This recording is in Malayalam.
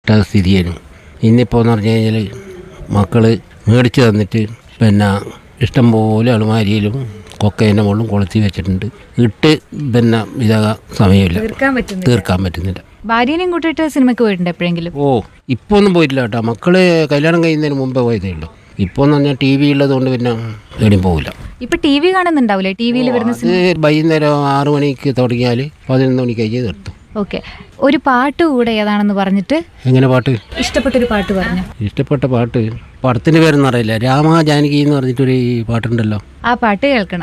സ്ഥിതിയായിരുന്നു ഇന്നിപ്പോൾ എന്ന് പറഞ്ഞു കഴിഞ്ഞാൽ മക്കൾ മേടിച്ച് തന്നിട്ട് പിന്നെ ഇഷ്ടംപോലെ അളുമാരിയിലും കൊക്കേൻ്റെ മുകളിലും കൊളുത്തി വെച്ചിട്ടുണ്ട് ഇട്ട് പിന്നെ ഇതാകാൻ സമയമില്ല തീർക്കാൻ പറ്റുന്നു തീർക്കാൻ പറ്റുന്നില്ല ഭാര്യനെയും കൂട്ടിയിട്ട് സിനിമയ്ക്ക് പോയിട്ടുണ്ട് എപ്പോഴെങ്കിലും ഓ ഇപ്പോൾ ഒന്നും പോയിട്ടില്ല കേട്ടോ മക്കള് കല്യാണം കഴിയുന്നതിന് മുമ്പേ പോയതേ ഉള്ളൂ ഇപ്പോൾ എന്ന് പറഞ്ഞാൽ ടി വി ഉള്ളത് കൊണ്ട് പിന്നെ എവിടെയും പോകില്ല ഇപ്പൊ ടി വി കാണുന്നുണ്ടാവില്ലേ ടി വിയിൽ വരുന്ന അത് വൈകുന്നേരം ആറ് മണിക്ക് തുടങ്ങിയാൽ പതിനൊന്ന് മണിക്ക് കഴിഞ്ഞ് നിർത്തും ഓക്കെ ഒരു പാട്ട് കൂടെ ഏതാണെന്ന് പറഞ്ഞിട്ട് എങ്ങനെ പാട്ട് ഇഷ്ടപ്പെട്ടൊരു പാട്ട് പറഞ്ഞു ഇഷ്ടപ്പെട്ട പാട്ട് പടത്തിൻ്റെ പേരൊന്നും അറിയില്ല രാമ ജാനകി എന്ന് പറഞ്ഞിട്ടൊരു പാട്ടുണ്ടല്ലോ ആ പാട്ട് കേൾക്കണം